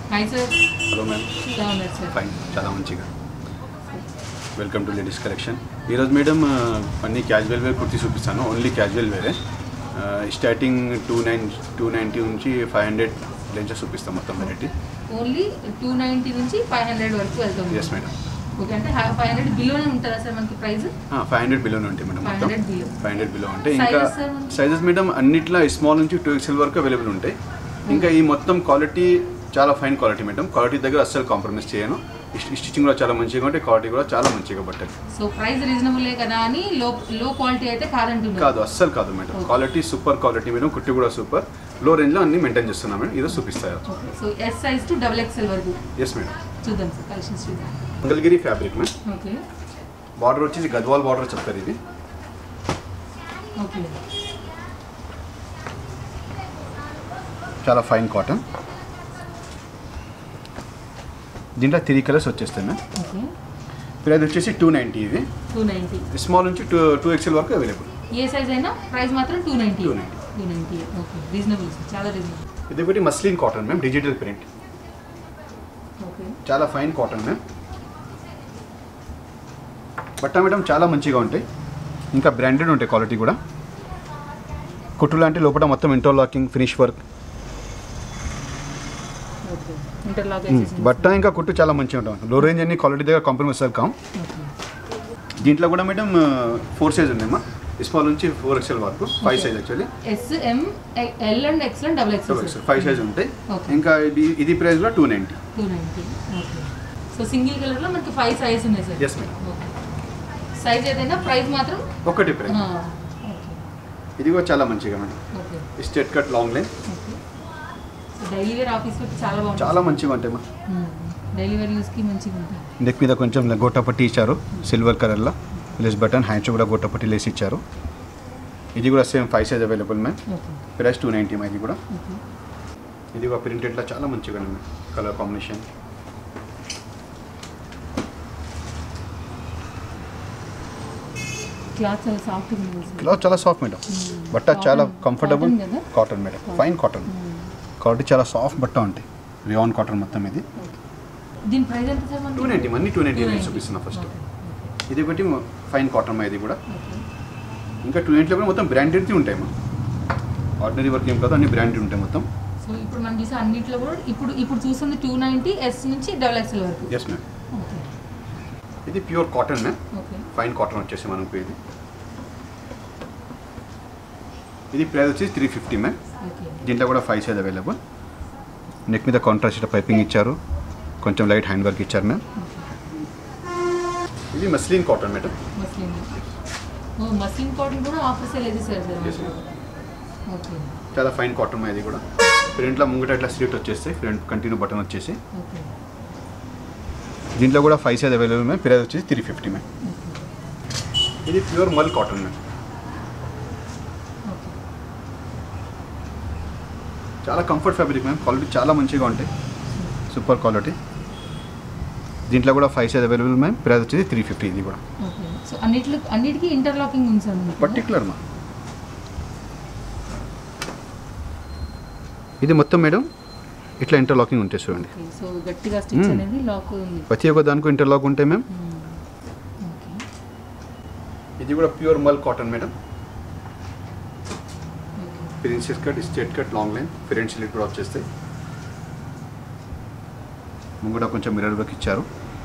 Hi sir hello ma'am ఎలా ఉన్నారు sir fine చాలా మంచిగా వెల్కమ్ టు లేడీస్ కలెక్షన్ ఈరోజు మేడం ఆ, అన్ని క్యాజువల్ వేర్ కుర్తీ చూపిస్తాను ఓన్లీ క్యాజువల్ వేరే ఆ, starting two nine two ninety నుంచి ఫైవ్ హండ్రెడ్ రేంజెస్ చూపిస్తాం మొత్తం వెరైటీ ఓన్లీ టూ నైంటీ నుంచి ఫైవ్ హండ్రెడ్ వరకు వెళ్తాం ఎస్ మేడం ఓకే అంటే ఫైవ్ హండ్రెడ్ బిలోనే ఉంటుందా సార్ మనకి ప్రైస్ ఫైవ్ హండ్రెడ్ బిలోనే ఉంటాయి మేడం మొత్తం 500 below. ఫైవ్ హండ్రెడ్ బిలో ఉంటాయి ఇంకా Sizes ఏముంది? సైజెస్ మేడం అన్నిట్లో స్మాల్ నుంచి టూ ఎక్స్ఎల్ వరకు అవైలబుల్ ఉంటాయి ఇంకా ఈ మొత్తం క్వాలిటీ చాలా ఫైన్ క్వాలిటీ మేడం క్వాలిటీ దగ్గర అస్సలు కాంప్రమైజ్ చేయను స్టిచ్చింగ్ కూడా చాలా మంచిగా ఉంటాయి క్వాలిటీ కూడా చాలా మంచిగా బట్టలు సో ప్రైస్ రీజనబులే కదా అని లో లో క్వాలిటీ అయితే కాదంటున్నారు కాదు అస్సలు కాదు madam Okay. Quality super quality madam కుట్టి కూడా సూపర్ లో రేంజ్లో అన్ని మెయింటైన్ చేస్తున్నాం మేడం ఇది చూపిస్తాయి okay so S size to double XL వరకు ఎస్ మేడం చూద్దాం సార్ కలెక్షన్స్ చూద్దాం Mangalagiri fabric ma'am okay border వచ్చేసి గద్వాల్ బార్డర్ చెప్తారు ఇది ఓకే చాలా ఫైన్ కాటన్ దీంట్లో త్రీ కలర్స్ వచ్చేస్తాయి మ్యామ్ ఓకే ప్రైస్ వచ్చేసి టూ నైంటీ ఇది టూ నైంటీ స్మాల్ నుంచి టూ టూ ఎక్స్ఎల్ వరకు అవైలబుల్ ఏ సైజ్ అయినా ప్రైస్ మాత్రం two ninety 290. Two ninety okay reasonable sir చాలా రీజనబుల్ ఇది ఒకటి muslin cotton ma'am digital print okay చాలా ఫైన్ కాటన్ మ్యామ్ బట్ట మేడం చాలా మంచిగా ఉంటాయి ఇంకా బ్రాండెడ్ ఉంటాయి క్వాలిటీ కూడా కుట్టు లాంటి లోపల మొత్తం interlocking finish work okay interlock బట్ట ఇంకా కుట్టు చాలా మంచిగా ఉంటుంది లో రేంజ్ అన్ని క్వాలిటీ దగ్గర కాంప్రమైజ్ కాం ఓకే దీంట్లో కూడా మేడం ఫోర్ సైజ్ ఉన్నాయమ్మా స్మాల్ నుంచి ఫోర్ ఎక్స్ఎల్ వరకు five size actually S M L and X and double X five size ఉంటాయి Okay. ఇంకా ఇది ఇది ప్రైస్ కూడా two ninety two ninety okay so single కలర్లో మనకి ఫైవ్ సైజ్ ఉన్నాయి sir Yes, ma'am. Okay size ఏదైనా ప్రైస్ మాత్రం ఒకటి ప్రైస్ ఆ, ఓకే ఇది కూడా చాలా మంచిగా madam okay straight cut long line okay so daily wear office పెట్టి చాలా బాగుంటుంది చాలా మంచిగా ఉంటాయి మా డైలీ వేర్ యూస్కి మంచిగా ఉంటుంది నెక్ మీద కొంచెం గోటపట్టి ఇచ్చారు సిల్వర్ కలర్లో లెస్ బటన్ హ్యాండ్స్ కూడా గోటపట్టి లేసి ఇచ్చారు ఇది కూడా same five size available ma'am okay price two ninety ఇది కూడా ఓకే ఇది కూడా ప్రింటెడ్లో చాలా మంచిగా ఉంది కలర్ కాంబినేషన్ క్లాత్ చాలా సాఫ్ట్గా ఉంది సార్ క్లాత్ చాలా సాఫ్ట్ మేడం బట్ట చాలా Cotton- కంఫర్టబుల్ cotton కదా? కాటన్ మేడం ఫైన్ కాటన్ కాబట్టి చాలా సాఫ్ట్ బట్ట ఉంటాయి రియాన్ కాటన్ మొత్తం ఇది దీని ప్రైస్ ఎంత సార్ మనకి టూ నైంటీ మనీ టూ నైంటీ 290. చూపిస్తున్నా ఫస్ట్ ఓకే, ఇది ఒకటి ఫైన్ కాటన్ మా ఇది కూడా ఓకే. ఇంకా టూ నైంటీలో కూడా మొత్తం బ్రాండెడ్ది ఉంటాయి మా ఆర్డినరీ వర్క్ ఏం కాదు అన్ని బ్రాండెడ్ ఉంటాయి మొత్తం సో ఇప్పుడు మనం చూసే అన్నిట్లో కూడా ఇప్పుడు ఇప్పుడు చూస్తుంది టూ నైంటీ ఎస్ నుంచి డబుల్ ఎక్స్ఎల్ వరకు ఎస్ మ్యామ్ ఓకే ఇది pure cotton ma'am okay fine cotton వచ్చేసి మనకు ఇది ఇది ప్రైస్ వచ్చేసి త్రీ ఫిఫ్టీ మ్యామ్ ఓకే దీంట్లో కూడా ఫైవ్ సైజ్ అవైలబుల్ నెక్ మీద కాంట్రాస్ట్ పైపింగ్ ఇచ్చారు కొంచెం లైట్ హ్యాండ్ వర్క్ ఇచ్చారు మ్యామ్ ఇది మస్లిన్ కాటన్ మేడం మస్లిన్ ఓ మస్లిన్ కాటన్ కూడా ఆఫర్ సేల్ అయితే సార్ Yes, ma'am. ఓకే చాలా ఫైన్ కాటన్ ఇది కూడా ఫ్రంట్లో ముంగట ఇట్లా స్లీట్ వచ్చేస్తాయి ఫ్రంట్ కంటిన్యూ బటన్ వచ్చేసి ఓకే దీంట్లో కూడా five size available ma'am price వచ్చేసి త్రీ ఫిఫ్టీ మ్యామ్ ఇది pure mul cotton ma'am okay చాలా కంఫర్ట్ ఫ్యాబ్రిక్ మ్యామ్ క్వాలిటీ చాలా మంచిగా ఉంటాయి సూపర్ క్వాలిటీ దీంట్లో కూడా five size available ma'am price వచ్చేసి త్రీ ఫిఫ్టీ ఇది కూడా ఓకే సో అన్నిట్లో అన్నిటికీ ఇంటర్లాకింగ్ ఉంది సార్ మనకి. పర్టికులర్ మా ఇది మొత్తం మేడం ఇట్లా ఇంటర్లాకింగ్ ఉంటాయి చూడండి ఓకే సో గట్టిగా స్టిచ్ Hmm. అనేది లాక్ ఉంది ప్రతి ఒక్క దానికి ఇంటర్లాక్ ఉంటాయి మ్యామ్ Hmm. ఓకే ఇది కూడా pure mul cotton madam okay princess cut straight cut long line front slit కూడా వచ్చేస్తాయి ముంగడ కొంచెం మిర్రర్ వర్క్ ఇచ్చారు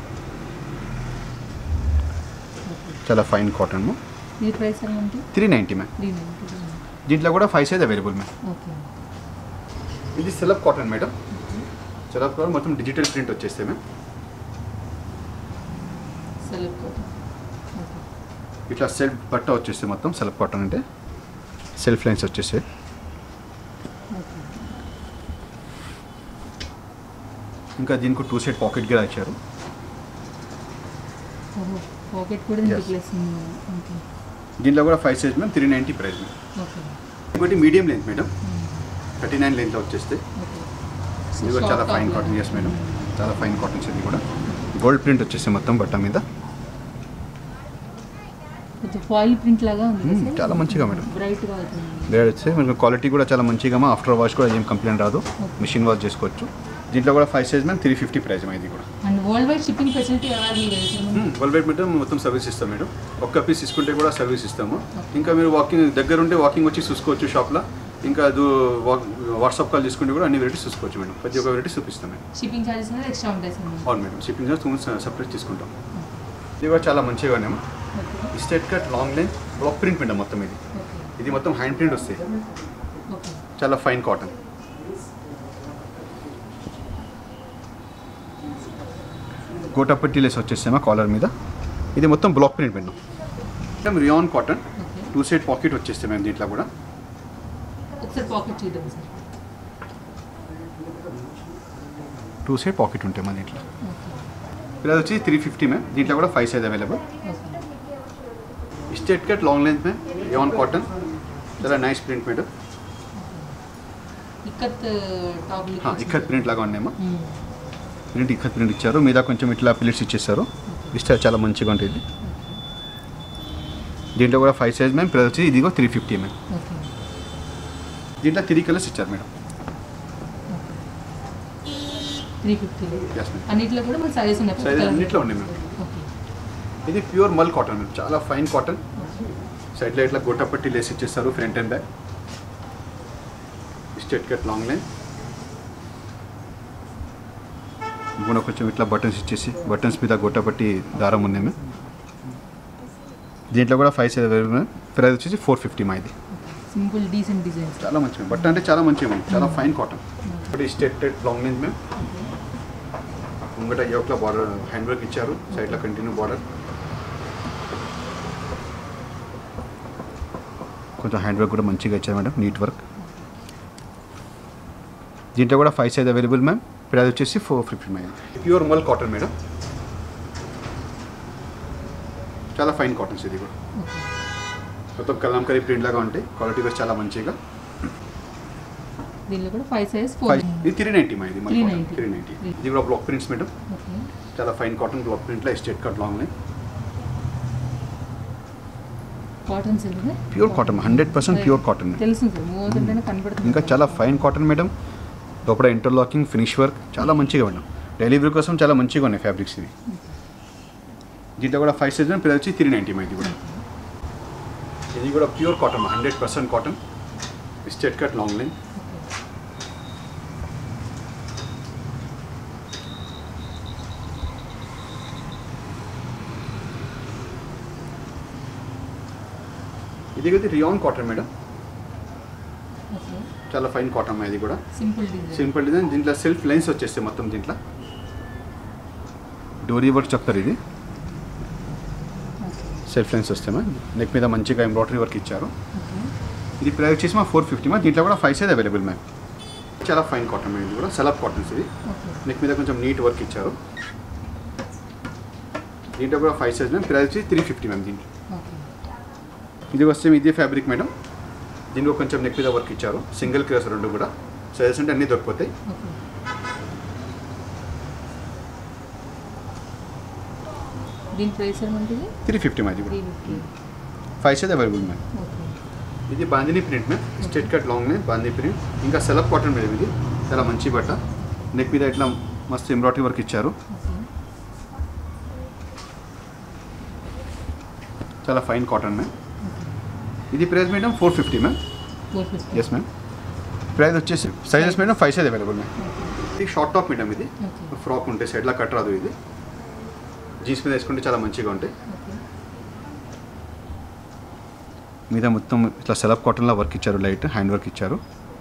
ఓకే చాలా ఫైన్ కాటన్ దీని ప్రైస్ ఎలా ఉంటుంది three ninety ma'am three ninety దీంట్లో కూడా five size available ma'am okay ఇది slub cotton madam slub cotton మొత్తం డిజిటల్ ప్రింట్ వచ్చేస్తాయి మ్యామ్ సెలెక్ట్ కాటన్ ఓకే ఇట్లా సెల్ఫ్ బట్ట వచ్చేస్తాయి మొత్తం సెలబ్ కాటన్ అంటే సెల్ఫ్ లైన్స్ వచ్చేసాయి ఓకే ఇంకా దీనికి టూ సైడ్ పాకెట్ కూడా ఇచ్చారు ఓహో పాకెట్ కూడా Yes. ఇంటి ప్లేస్ ఉంది ఓకే దీంట్లో కూడా five size ma'am three ninety price ma'am okay ఇంకోటి medium length madam thirty nine length వచ్చేస్తే ఓకే ఇది కూడా చాలా ఫైన్ కాటన్ ఎస్ మేడం చాలా ఫైన్ కాటన్స్ ఇది కూడా గోల్డ్ ప్రింట్ వచ్చేసి మొత్తం బట్ట మీద కొంచెం ఫాయిల్ ప్రింట్ లాగా ఉంది మ్మ్, చాలా మంచిగా మేడం బ్రైట్గా అవుతుంది వేరే వచ్చి మనకు క్వాలిటీ కూడా చాలా మంచిగా ఆఫ్టర్ వాష్ కూడా ఏం కంప్లైంట్ రాదు మిషన్ వాష్ చేసుకోవచ్చు దీంట్లో కూడా five size ma'am three fifty price ma'am ఇది కూడా and world wide shipping facility available world wide madam మొత్తం సర్వీస్ ఇస్తాం మేడం ఒక్క పీస్ తీసుకుంటే కూడా సర్వీస్ ఇస్తాము ఇంకా మీరు వాకింగ్ దగ్గర ఉంటే వాకింగ్ వచ్చి చూసుకోవచ్చు షాప్లో ఇంకా అది వాట్సాప్ కాల్ చేసుకుంటే కూడా అన్ని వెరైటీస్ చూసుకోవచ్చు మేడం ప్రతి ఒక్క వెరైటీ చూపిస్తాం మేడం షిప్పింగ్ చార్జెస్ అనేది ఎక్స్ట్రా ఉంటాయి సార్ అవును మేడం షిప్పింగ్ చార్జ్ సపరేట్ తీసుకుంటాం ఇది కూడా చాలా మంచిగా ఉన్నాము okay straight cut long line block print madam మొత్తం ఇది ఓకే ఇది మొత్తం హ్యాండ్ ప్రింట్ వస్తాయి ఓకే చాలా ఫైన్ కాటన్ గోటాపట్టి లేస్ వచ్చేసామా కాలర్ మీద ఇది మొత్తం black print madam madam rayon cotton okay two side pocket వచ్చేస్తాయి మేము దీంట్లో కూడా ఒకసారి పాకెట్ చూద్దాం సార్ టూ సైడ్ పాకెట్ ఉంటాయి మా దీంట్లో ఓకే ఇలా వచ్చి త్రీ ఫిఫ్టీ మ్యామ్ దీంట్లో కూడా five size available okay straight cut long length ma'am rayon cotton చాలా nice print madam ikkat top ikkat print లాగా ఉన్నాయమ్మా ప్రింట్ ఇక్కత్ ప్రింట్ ఇచ్చారు మీద కొంచెం ఇట్లా ప్లేట్స్ ఇచ్చేస్తారు ఇస్తే చాలా మంచిగా ఉంటుంది దీంట్లో కూడా ఫైవ్ సైజ్ మ్యామ్ ప్లస్ వచ్చి ఇదిగో త్రీ ఫిఫ్టీ మ్యామ్ ఓకే దీంట్లో త్రీ కలర్స్ ఇచ్చారు madam three fifty S ma'am అన్నిట్లో కూడా మన సైజెస్ ఉన్నాయి సైజ్ అన్నిట్లో ఉన్నాయి మ్యామ్ ఓకే ఇది ప్యూర్ మల్ కాటన్ మ్యామ్ చాలా ఫైన్ కాటన్ సైడ్లో ఇట్లా గొట్టపట్టి లేస్ ఇచ్చేస్తారు front and back straight cut long line కూడా కొంచెం ఇట్లా బటన్స్ ఇచ్చేసి బటన్స్ మీద గొట్టపట్టి దారం ఉంది మ్యామ్ దీంట్లో కూడా five size available ma'am price వచ్చేసి ఫోర్ ఫిఫ్టీ మా ఇది సింపుల్ డీసెంట్ డిజైన్స్ చాలా మంచి మ్యామ్ బట్ట అంటే చాలా మంచిగా మ్యామ్ చాలా ఫైన్ కాటన్ ఒకటి straight cut long length ma'am ముంగట యోక్లో బార్డర్ హ్యాండ్ వర్క్ ఇచ్చారు సైడ్లో కంటిన్యూ బార్డర్ కొంచెం హ్యాండ్ వర్క్ కూడా మంచిగా ఇచ్చారు మేడం నీట్ వర్క్ దీంట్లో కూడా five size available ma'am price వచ్చేసి four fifty ma'am pure mul cotton madam చాలా ఫైన్ కాటన్స్ ఇది కూడా ఓకే మొత్తం కలంకరీ ప్రింట్ లాగా ఉంటాయి క్వాలిటీ వైస్ చాలా మంచిగా దీనిలో కూడా ఫైవ్ సైజ్ ఫోర్ ఫైవ్ ఇది త్రీ నైంటీ మా ఇది మల్ కాటన్ 390. త్రీ నైంటీ ఇది కూడా బ్లాక్ ప్రింట్స్ మేడం ఓకే చాలా ఫైన్ కాటన్ బ్లాక్ ప్రింట్లో straight cut long line cotton silk pure cotton hundred percent pure cotton తెలుసు సార్ మూవ్ అవుతుంటేనే కనబడుతుంది ఇంకా చాలా ఫైన్ కాటన్ మేడం లోపల ఇంటర్లాకింగ్ ఫినిష్ వర్క్ చాలా మంచిగా మేడం డెలివరీ కోసం చాలా మంచిగా ఉన్నాయి ఫ్యాబ్రిక్స్ ఇవి దీంట్లో కూడా ఫైవ్ సైజ్ పిల్లలు వచ్చి త్రీ నైంటీ ఇది కూడా ఇది కూడా pure cotton hundred percent cotton straight cut long line ఇది కదా రియాన్ కాటన్ మేడం ఓకే చాలా ఫైన్ కాటన్ ఇది కూడా సింపుల్ డిజైన్ సింపుల్ డిజైన్ దీంట్లో సెల్ఫ్ లైన్స్ వచ్చేస్తాయి మొత్తం దీంట్లో డోరీ వర్క్ చెప్తారు ఇది ఓకే సెల్ఫ్ లైన్స్ వస్తాయి నెక్ మీద మంచిగా ఎంబ్రాయిడరీ వర్క్ ఇచ్చారు ఓకే ఇది ప్రైస్ వచ్చేసి మా ఫోర్ ఫిఫ్టీ మా దీంట్లో కూడా ఫైవ్ సైజ్ అవైలబుల్ మ్యామ్ చాలా ఫైన్ కాటన్ మ్యామ్ ఇది కూడా సెలబ్ కాటన్స్ ఇది ఓకే నెక్ మీద కొంచెం నీట్ వర్క్ ఇచ్చారు దీంట్లో కూడా ఫైవ్ సైజ్ మ్యామ్ ప్రైస్ వచ్చి త్రీ ఫిఫ్టీ మ్యామ్ దీంట్లో ఓకే ఇది వస్తే ఇదే ఫ్యాబ్రిక్ మేడం దీంట్లో కొంచెం నెక్ మీద వర్క్ ఇచ్చారు సింగిల్ క్లాస్ రెండు కూడా సైజెస్ అంటే అన్నీ దొరికిపోతాయి ఓకే దీని ప్రైస్ ఏమంటుంది త్రీ ఫిఫ్టీ మాది కూడా three fifty five size available ma'am okay ఇది bandhani print ma'am straight cut long నే బాందీ ప్రింట్ ఇంకా సెలబ్ కాటన్ మీద ఇది చాలా మంచి బట్ట నెక్ మీద ఇట్లా మస్తు ఎంబ్రాయిడరీ వర్క్ ఇచ్చారు ఓకే చాలా ఫైన్ కాటన్ మ్యామ్ ఇది price madam four fifty ma'am four fifty S ma'am price వచ్చేసి sizes madam five size available ma'am ఇది షార్ట్ టాప్ మేడం ఇది ఓకే ఫ్రాక్ ఉంటే సైడ్లా కట్ రాదు ఇది జీన్స్ మీద వేసుకుంటే చాలా మంచిగా ఉంటాయి ఓకే మీద మొత్తం ఇట్లా సెలబ్ కాటన్లో వర్క్ ఇచ్చారు లైట్ హ్యాండ్ వర్క్ ఇచ్చారు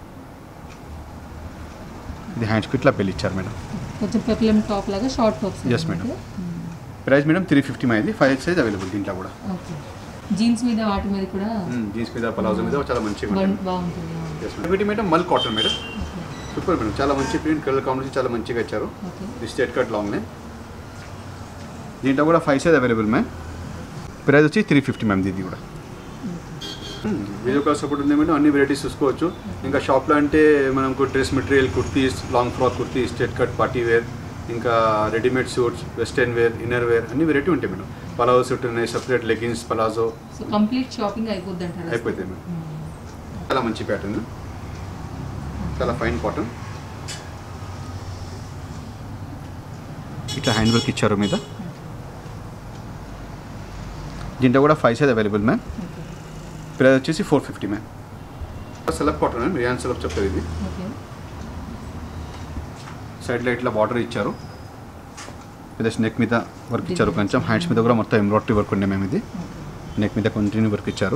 ఇది హ్యాండ్స్కి ఇట్లా పెళ్ళి ఇచ్చారు మేడం కొంచెం పెప్లం టాప్ లాగా short tops Yes, madam. Price madam three fifty ఇది ఫైవ్ సైజ్ అవైలబుల్ దీంట్లో కూడా ఓకే జీన్స్ మీద వాటి మీద కూడా జీన్స్ మీద పలాజో మీద చాలా మంచిగా బాగుం- ఉంటుంది బాగుంటుంది ఎస్ మేడం వీటి మేడం మల్ cotton madam okay super madam చాలా మంచి ప్రింట్ కలర్ కాంబినేషన్ చాలా మంచిగా ఇచ్చారు ఓకే ఇది స్టేట్ కట్ లాంగ్ లైన్ దీంట్లో కూడా five size available ma'am price వచ్చి త్రీ ఫిఫ్టీ మ్యామ్ ఇది కూడా వీడియో కాల్ సపోర్ట్ ఉంది మేడం అన్ని వెరైటీస్ చూసుకోవచ్చు ఇంకా షాప్లో అంటే మనకు dress material kurtis long frock kurti straight cut party wear ఇంకా readymade suits western wear inner wear అన్ని వెరైటీ ఉంటాయి మేడం పలాజో సూట్ ఉన్నాయి separate leggings palazzo so complete shopping అయిపోద్ది అంటారు అయిపోతాయి మేడం చాలా మంచి ప్యాటర్న్ చాలా ఫైన్ కాటన్ ఇట్లా హ్యాండ్ వర్క్ ఇచ్చారు మీద దీంట్లో కూడా five size available ma'am okay price వచ్చేసి four fifty ma'am slub cotton ma'am rayon slub చెప్తారు ఇది ఓకే సైడ్లో ఇట్లా బార్డర్ ఇచ్చారు ప్లస్ నెక్ మీద వర్క్ ఇచ్చారు కొంచెం హ్యాండ్స్ మీద కూడా మొత్తం ఎంబ్రాయిడరీ వర్క్ ఉండే మేము ఇది ఓకే నెక్ మీద కంటిన్యూ వర్క్ ఇచ్చారు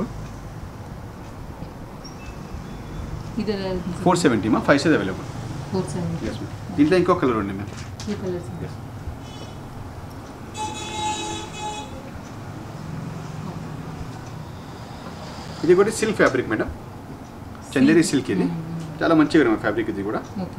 ఇది ఎలా వెళ్తుంది four seventy ma'am five size available four seventy yes ma'am దీంట్లో ఇంకో కలర్ ఉంది మ్యామ్ టూ కలర్స్ Yes. ఇది కూడా silk fabric madam Chanderi silk ఇది చాలా మంచిగా ఉంది ఫ్యాబ్రిక్ ఇది కూడా ఓకే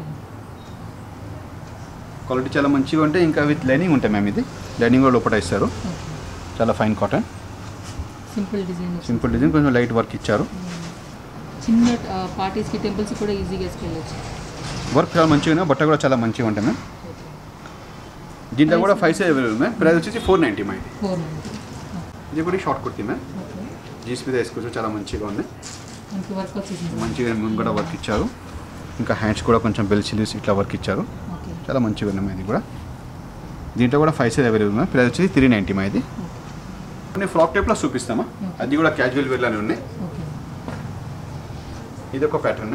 క్వాలిటీ చాలా మంచిగా ఉంటే ఇంకా విత్ లైనింగ్ ఉంటాయి మ్యామ్ ఇది లైనింగ్ కూడా లోపల ఇస్తారు ఓకే చాలా fine cotton simple design simple design కొంచెం లైట్ వర్క్ ఇచ్చారు చిన్న పార్టీస్కి టెంపుల్స్కి కూడా ఈజీగా వేసుకెళ్ళచ్చు వర్క్ చాలా మంచిగా ఉంది బట్ట కూడా చాలా మంచిగా ఉంటాయి మ్యామ్ దీంట్లో కూడా five size available ma'am price వచ్చేసి ఫోర్ నైంటీ మా ఇది ఫోర్ నైంటీ ఇది కూడా short kurti ma'am okay jeans మీద వేసుకోవచ్చు చాలా మంచిగా ఉంది మనకి వర్క్ వచ్చేసింది మంచిగా ముందు కూడా వర్క్ ఇచ్చారు ఇంకా హ్యాండ్స్ కూడా కొంచెం బెల్ సిలీస్ ఇట్లా వర్క్ ఇచ్చారు ఓకే చాలా మంచిగా ఉన్నాయి ఇది కూడా దీంట్లో కూడా five size available ma'am price వచ్చేసి త్రీ నైంటీ మా ఇది కొన్ని ఫ్రాక్ టైప్లో చూపిస్తామా అది కూడా క్యాజువల్ వేర్లోనే ఉన్నాయి ఓకే ఇది ఒక ప్యాటర్న్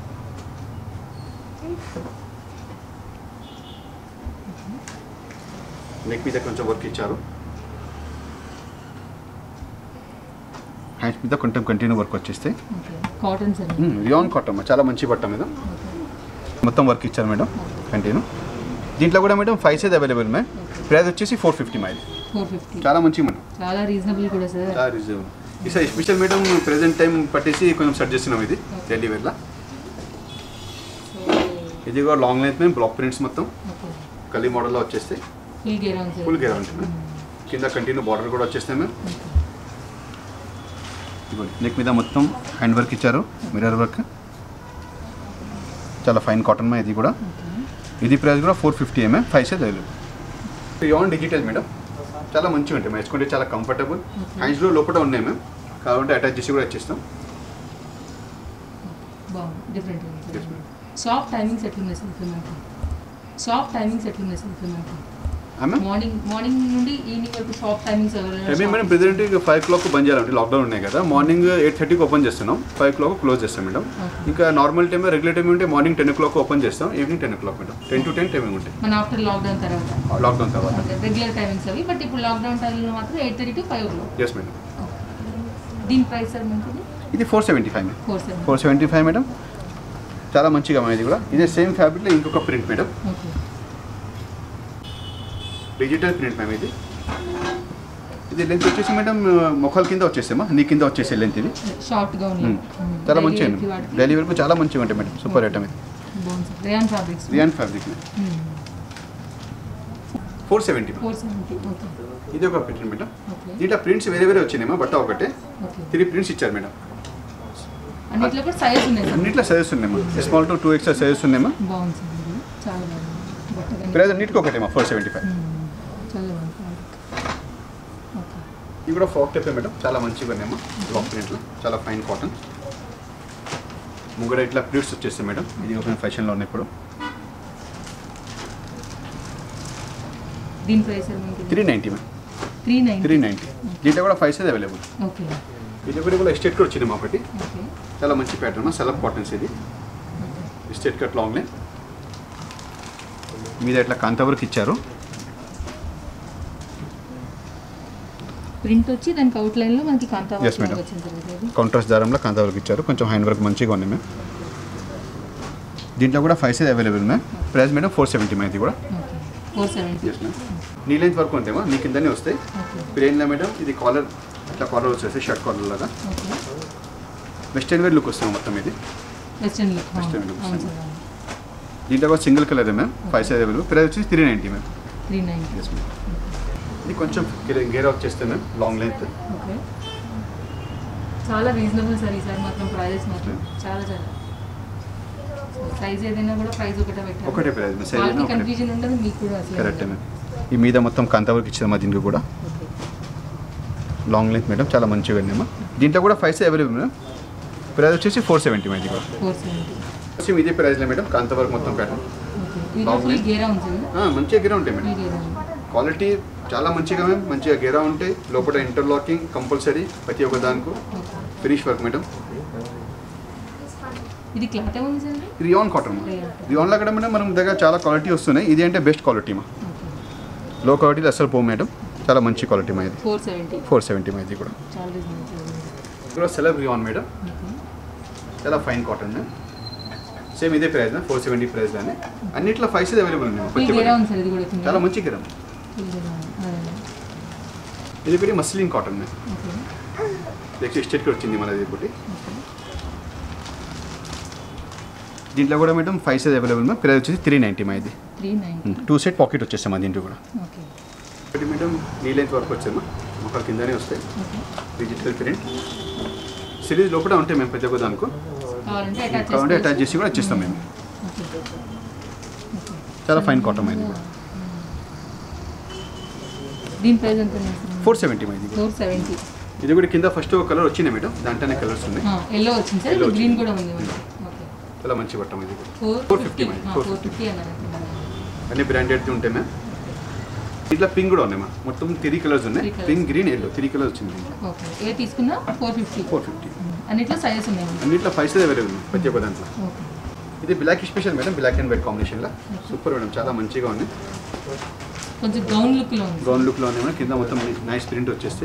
నెక్ మీద కొంచెం వర్క్ ఇచ్చారు హ్యాండ్స్ మీద కొంచెం కంటిన్యూ వర్క్ వచ్చేస్తే okay cotton sir rayon cotton చాలా మంచి బట్ట మీద మొత్తం వర్క్ ఇచ్చారు మేడం కంటిన్యూ దీంట్లో కూడా madam five size available ma'am price వచ్చేసి ఫోర్ ఫిఫ్టీ మా ఇది ఫోర్ ఫిఫ్టీ చాలా మంచి మేడం చాలా రీజనబుల్ కూడా సార్ చాలా రిజర్వ్ ఈసారి స్పెషల్ మేడం ప్రెసెంట్ టైం పట్టేసి కొంచెం సెట్ చేస్తున్నాం ఇది ఢిల్లీ వేర్లా ఇది కూడా లాంగ్ లెంత్ మేము బ్లాక్ ప్రింట్స్ మొత్తం ఓకే కలీ మోడల్లో వచ్చేస్తాయి ఫుల్ గేర్ ఆన్ సార్ ఫుల్ గేర్ ఉంటుంది మ్యామ్ కింద కంటిన్యూ బార్డర్ కూడా వచ్చేస్తాయి మ్యామ్ ఇదిగోండి నెక్ మీద మొత్తం హ్యాండ్ వర్క్ ఇచ్చారు మిర్రర్ వర్క్ చాలా ఫైన్ కాటన్ మా ఇది కూడా ఇది ప్రైస్ కూడా ఫోర్ ఫిఫ్టీ ఎంఎం five size available beyond digital madam చాలా మంచిగా ఉంటాయి మేము వేసుకుంటే చాలా కంఫర్టబుల్ హ్యాండ్స్లో లోపల ఉన్నాయి మ్యామ్ కావాలంటే అటాచ్ చేసి కూడా వచ్చేస్తాం బాగుంది different Yes, ma'am. Shop timings ఎట్లున్నాయి సార్ ఇప్పుడు మనకి షాప్ టైమింగ్స్ ఎట్లున్నాయి సార్ ఇప్పుడు మనకి మ్యామ్ మార్నింగ్ మార్నింగ్ నుండి ఈవినింగ్ వరకు shop timings timing madam present five clock బంద్ చేయాలంటే లాక్డౌన్ ఉన్నాయి కదా మార్నింగ్ ఎయిట్ థర్టీకి ఓపెన్ చేస్తున్నాం ఫైవ్ క్లాక్ క్లోజ్ చేస్తాం మేడం Okay. ఇంకా నార్మల్ టైం రెగ్యులర్ టైం ఉంటే morning ten o'clock open చేస్తాం evening ten o'clock madam ten to ten timing ఉంటాయి మన ఆఫ్టర్ లాక్డౌన్ తర్వాత లాక్డౌన్ తర్వాత రెగ్యులర్ టైమింగ్స్ అవి బట్ ఇప్పుడు లాక్డౌన్ టైంలో మాత్రం eight thirty to five o'clock yes madam దీని ప్రైస్ సార్ మనకి ఇది four seventy five madam four seven four seventy five madam చాలా మంచిగా ఇది కూడా ఇదే సేమ్ ఫ్యాబ్రిక్లో ఇంకొక print madam okay digital print ma'am ఇది ఇది లెంత్ వచ్చేసి మేడం మొక్కల కింద వచ్చేసామా నీ కింద వచ్చేసే లెంత్ ఇది షార్ట్గా ఉంది మ్మ్. చాలా మంచిగా డైలీ వరకు చాలా మంచిగా ఉంటాయి మేడం సూపర్ ఐటమ్ ఇది బాగుంది sir rayon fabrics rayon fabric four seventy four seventy okay ఇది ఒక ప్రింట్ మేడం ఓకే దీంట్లో ప్రింట్స్ వేరే వేరే వచ్చినాయమ్మా బట్ట ఒకటే ఓకే త్రీ ప్రింట్స్ ఇచ్చారు మేడం అన్నిట్లో కూడా సైజ్ ఉన్నాయి సార్ అన్నిట్లో సైజెస్ ఉన్నాయమ్మా small to two extra sizes ఉన్నాయమ్మా బాగుంది సార్ ఇది చాలా బాగుంది బట్టగా ప్రైస్ నీట్గా ఒకటేమా ఫోర్ సెవెంటీ ఫైవ్ చాలా బాగుంది ఓకే ఇది కూడా ఫ్రాక్ టైప్ మేడం చాలా మంచిగా ఉన్నాయమ్మా బ్లాక్ ప్రింట్లో చాలా ఫైన్ కాటన్ ముంగడ ఇట్లా ప్రింట్స్ వచ్చేస్తాయి మేడం ఇది ఒక ఫ్యాషన్లో ఉన్నాయి ఇప్పుడు దీని ప్రైస్ సార్ మనకి three ninety ma'am three nine three ninety దీంట్లో కూడా ఫైవ్ సైజ్ అవైలబుల్ ఓకే ఇది ఒకటి కూడా ఎస్టేట్ కట్ వచ్చింది మా ఒకటి ఓకే చాలా మంచి ప్యాటర్న్ సెలబ్ కాటన్స్ ఇది ఎస్టేట్ కట్ లాంగ్ లైన్ మీద ఇట్లా కాంతా వర్క్ ఇచ్చారు ప్రింట్ వచ్చి దానికి అవుట్ లైన్ లో మనకి కాంతా Yes, madam. వచ్చింది సార్ ఇది కాంట్రాస్ట్ దారంలో కాంతా వర్క్ ఇచ్చారు కొంచెం హ్యాండ్ వర్క్ మంచిగా ఉంది మ్యామ్ దీంట్లో కూడా five size available ma'am price madam four seventy ma'am ఇది కూడా okay four seventy yes ma'am knee length వరకు ఉంటామా నీ కిందనే వస్తాయి ఓకే ప్లేన్లో మేడం ఇది కాలర్ ఇట్లా కాలర్ వచ్చేసి షర్ట్ కాలర్ లాగా ఓకే వెస్టర్న్ వేర్ లుక్ వస్తుంది మొత్తం ఇది వెస్టర్న్ లుక్ Western look అవును వస్తుంది. సార్ దీంట్లో కూడా single colour ma'am five size available price వచ్చి three ninety ma'am three ninety yes ma'am ఇది కొంచెం గేర్ వచ్చేస్తే మ్యామ్ లాంగ్ లెంత్ ఓకే చాలా రీజనబుల్ సార్ ఈసారి మాత్రం ప్రైజెస్ మాత్రం చాలా చాలా ప్రైస్ ఏదైనా కూడా ప్రైస్ ఒకటే పెట్టారు ఒకటే ప్రైస్ మ్యామ్ సైజ్ వాళ్ళకి ఒకటే కన్ఫ్యూజన్ ఉండదు మీకు కూడా అసలు కరెక్ట్ మ్యామ్ ఈ మీద మొత్తం కాంతా వర్క్ ఇచ్చారు మా దీనికి కూడా ఓకే లాంగ్ లెంత్ మేడం చాలా మంచిగా ఉంది అమ్మా దీంట్లో కూడా five size available madam price వచ్చేసి ఫోర్ సెవెంటీ ఇది కూడా ఫోర్ సెవెంటీ సేమ్ ఇదే ప్రైస్లో మేడం కాంతా వర్క్ మొత్తం ప్యాటర్న్ ఓకే దీంట్లో Long ఫుల్ length. గేరా ఉంటుంది కదా ఆ, మంచిగా గేరా ఉంటాయి ఫుల్ మేడం గేరా ఉంది. క్వాలిటీ చాలా మంచిగా మేము మంచిగా గేరా ఉంటాయి లోపల ఇంటర్లాకింగ్ కంపల్సరీ ప్రతి ఒక్క దానికి ఓకే. ఫినిష్ వర్క్ మేడం ఇది క్లాత్ ఏముంది సార్ ఇది? Rayon cotton Rayon. రియాన్లో కూడా మేడం మనం దగ్గర చాలా క్వాలిటీ వస్తున్నాయి ఇది అంటే బెస్ట్ క్వాలిటీ మా ఓకే లో క్వాలిటీలో అసలు పో మేడం చాలా మంచి క్వాలిటీ మా ఇది ఫోర్ సెవెంటీ ఫోర్ సెవెంటీ మా ఇది కూడా చాలా రీజనబుల్ ఇది కూడా సెలబ్ రియాన్ మేడం ఓకే చాలా ఫైన్ కాటన్ సేమ్ ఇదే ప్రైస్ ఫోర్ సెవెంటీ ప్రైస్ దాన్ని అన్నిట్లో ఫైవ్ సైజ్ అవైలబుల్ ఉన్నాయి ఫుల్ ప్రతి గేరా ఒక్కటి. ఉంది సార్ ఇది కూడా కింద. చాలా మంచి గిరం ఫుల్ గేరా ఉంది. అదే. ఇది ఒకటి మస్లిన్ కాటన్ ఓకే నెక్స్ట్ స్టేట్కి వచ్చింది మనది ఒకటి ఓకే దీంట్లో కూడా madam five size available ma'am price వచ్చేసి త్రీ నైంటీ మా ఇది three nine two set pocket వచ్చేస్తాం మా దీంట్లో కూడా ఓకే ఒకటి మేడం నీ లెంత్ వరకు వచ్చామా మొక్కల కిందనే వస్తాయి ఓకే డిజిటల్ ప్రింట్ సిరీస్ లోపల ఉంటాయి మేము ప్రతి ఒక్క దానికి కావాలంటే అటాచ్ కావాలంటే చేసుకోవచ్చు. అటాచ్ చేసి కూడా ఇచ్చేస్తాం మేము ఓకే చాలా ఫైన్ కాటన్ ఇది కూడా దీని ప్రైస్ ఎంత ఫోర్ సెవెంటీ మా ఇది ఫోర్ సెవెంటీ ఇది కూడా కింద ఫస్ట్ ఒక కలర్ వచ్చినాయి మేడం దాంట్లోనే కలర్స్ ఉన్నాయి ఎల్లో వచ్చింది సార్ Yellow గ్రీన్ వచ్చింది. కూడా ఉంది మనకి. ఓకే చాలా మంచి పట్టం ఇది కూడా ఫోర్ 450 ఫిఫ్టీ మరి, ఫోర్ 450. ఫిఫ్టీ అన్నారు అన్ని బ్రాండెడ్ ఉంటాయి మ్యామ్ ఇట్లా పింక్ కూడా ఉన్నాయి మా మొత్తం త్రీ కలర్స్ ఉన్నాయి Three colours. Pink green yellow three colours వచ్చింది ఓకే ఏ తీసుకున్నా ఫోర్ ఫిఫ్టీ ఫోర్ ఫిఫ్టీ అన్నిట్లో సైజెస్ ఉన్నాయి అన్నిట్లో ఫైవ్ సైజ్ అవైలబుల్ ఉన్నాయి ప్రతి ఒక్క దాంట్లో ఓకే ఇది black special madam black and white కాంబినేషన్లో సూపర్ మేడం చాలా మంచిగా ఉంది కొంచెం గౌన్ లుక్లో ఉంది గౌన్ లుక్లో ఉన్నాయి మేడం కింద మొత్తం నైస్ ప్రింట్ వచ్చేస్తే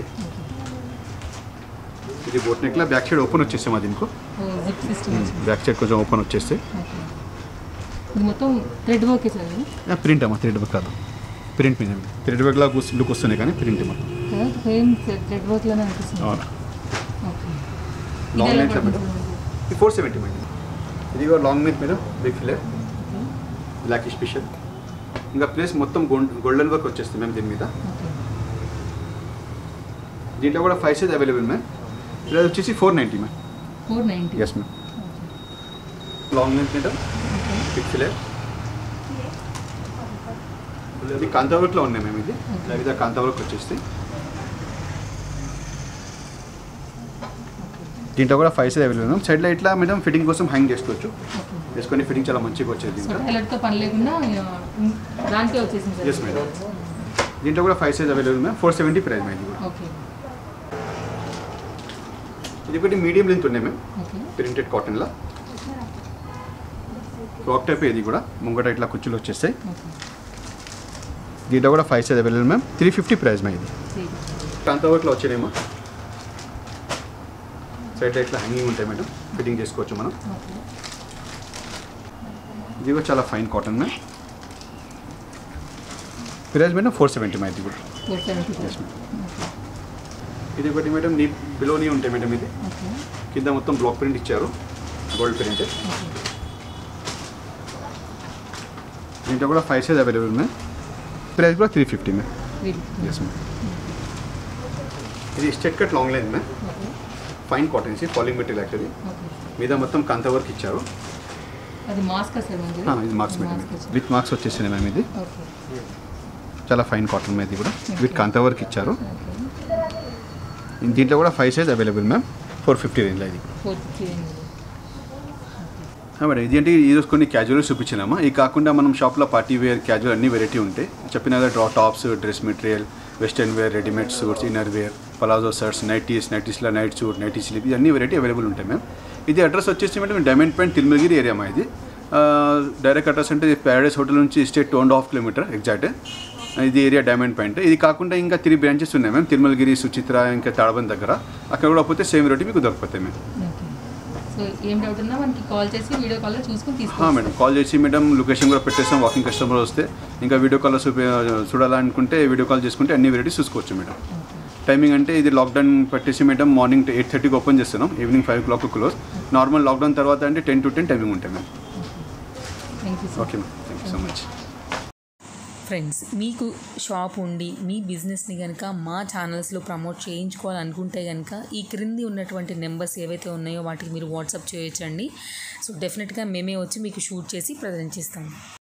ఇది బోట్ నెక్లో బ్యాక్ సైడ్ ఓపెన్ వచ్చేస్తే మా దీనికి జిప్ సిస్టమ్ వచ్చింది బ్యాక్ సైడ్ కొంచెం ఓపెన్ వచ్చేస్తే ఓకే ఇది మొత్తం థ్రెడ్ వర్కే సార్ ఇది ప్రింట్ అమ్మా థ్రెడ్ వర్క్ కాదు ప్రింట్ మీద థ్రెడ్ వర్క్లా లుక్ వస్తున్నాయి కానీ ప్రింట్ అమ్మా కదా సేమ్ థ్రెడ్ వర్క్లోనే అనిపిస్తుంది అవునా ఓకే Long ఇది ఎలా length లో పడుతుంది ఇది ఫోర్ సెవెంటీ మేడం ఇది కూడా లాంగ్ మీట్ మేడం బిగ్ ఫిలర్ బ్లాక్ స్పెషల్ ఇంకా ప్లేస్ మొత్తం గోల్డెన్ వర్క్ వచ్చేస్తుంది మేము దీని మీద ఓకే దీంట్లో కూడా five size available ma'am price వచ్చేసి four ninety ma'am four ninety yes ma'am long length madam big ఫిలర్ ఇది కాంతా వర్క్లో ఉన్నాయి మేము ఇది Okay. ఇది కాంతా వర్క్ వచ్చేసి దీంట్లో కూడా ఫైవ్ సైజ్ అవైలబుల్ మ్యామ్ సైడ్లో ఇట్లా మేడం ఫిట్టింగ్ కోసం హ్యాంగ్ చేసుకోవచ్చు ఓకే వేసుకొని ఫిట్టింగ్ చాలా మంచిగా వచ్చేది సో దీంట్లో టైలర్తో పని లేకుండా ఆ, దానికే వచ్చేసింది సార్ Yes, madam. దీంట్లో కూడా five size available ma'am four seventy price ma'am ఇది కూడా ఓకే ఇది ఒకటి మీడియం లెంత్ ఉన్నాయి మ్యామ్ ఓకే ప్రింటెడ్ కాటన్లో ఫ్రాక్ టైప్ ఇది కూడా ముంగట ఇట్లా కుర్చీలు వచ్చేస్తాయి ఓకే దీంట్లో కూడా five size available ma'am three fifty price ma'am ఇది సరే. అంత వర్క్లో వచ్చాయేమో సైడ్ ఇట్లా హ్యాంగింగ్ ఉంటాయి మేడం ఫిట్టింగ్ చేసుకోవచ్చు మనం ఓకే ఇది కూడా చాలా fine cotton ma'am price madam four seventy ma'am ఇది కూడా ఫోర్ సెవెంటీ ఎస్ మేడం ఇది ఒకటి మేడం నీ బిలోనీ ఉంటాయి మేడం ఇది ఓకే కింద మొత్తం బ్లాక్ ప్రింట్ ఇచ్చారు గోల్డ్ ప్రింట్ ఓకే దీంట్లో కూడా five size available ma'am price కూడా త్రీ ఫిఫ్టీ మ్యామ్ వీల్. ఎస్ మ్యామ్ ఇది straight cut long line ma'am okay fine cotton ఇది ఫాలింగ్ మెటీరియల్ యాక్చువల్లీ ఓకే మీద మొత్తం కంత వర్క్ ఇచ్చారు అది మాస్క్ సార్ మనకి ఆ, ఇది marks madam mask with marks వచ్చేసింది మ్యామ్ ఇది ఓకే చాలా ఫైన్ కాటన్ మ్యామ్ ఇది కూడా విత్ కంత వర్క్ ఇచ్చారు ఓకే దీంట్లో కూడా five size available ma'am four fifty రేంజ్లో ఇది ఫోర్ ఫిఫ్టీ ఆ, మేడం ఇది అంటే ఈరోజు కొన్ని క్యాజువల్స్ చూపించినామా ఇది కాకుండా మనం షాప్లో పార్టీ వేర్ క్యాజువల్ అన్ని వెరైటీ ఉంటాయి చెప్పిన కదా డ్రా tops dress material western wear readymade suits inner wear palazzo shirts nighties నైటీస్లో నైట్ సూట్ నైటీ స్లీప్ ఇది అన్ని వెరైటీ అవైలబుల్ ఉంటాయి మ్యామ్ ఇది అడ్రస్ వచ్చేసి madam diamond point Tirumalagiri area మా ఇది డైరెక్ట్ అడ్రస్ అంటే ప్యారడైస్ హోటల్ నుంచి straight two and half kilometre exact ఇది ఏరియా డైమండ్ పాయింట్ ఇది కాకుండా ఇంకా త్రీ బ్రాంచెస్ ఉన్నాయి మ్యామ్ తిరుమలగిరి సుచిత్ర ఇంకా తాడబంద్ దగ్గర అక్కడ కూడా పోతే సేమ్ వెరైటీ మీకు దొరుకుతాయి మ్యామ్ ఓకే సో ఏం డౌట్ ఉన్నా మనకి కాల్ చేసి వీడియో కాల్లో చూసుకొని ఆ, తీసుకోవాలి మేడం కాల్ చేసి మేడం లొకేషన్ కూడా పెట్టేస్తాం వాకింగ్ కస్టమర్ వస్తే ఇంకా వీడియో కాల్ చూడాలనుకుంటే వీడియో కాల్ చేసుకుంటే అన్ని వెరైటీస్ చూసుకోవచ్చు మేడం టైమింగ్ అంటే ఇది లాక్డౌన్ పెట్టేసి మేడం మార్నింగ్ ఎయిట్ థర్టీకి ఓపెన్ చేస్తున్నాం evening five o'clock close normal lockdown తర్వాత అంటే టెన్ టు టెన్ టైమింగ్ ఉంటాయి ma'am thank you okay ma'am thank you so much friends మీకు షాప్ ఉండి మీ బిజినెస్ని కనుక మా ఛానల్స్లో ప్రమోట్ చేయించుకోవాలనుకుంటే కనుక ఈ క్రింది ఉన్నటువంటి నెంబర్స్ ఏవైతే ఉన్నాయో వాటికి మీరు వాట్సాప్ చేయొచ్చండి సో డెఫినెట్గా మేమే వచ్చి మీకు షూట్ చేసి ప్రజెంట్ చేస్తాము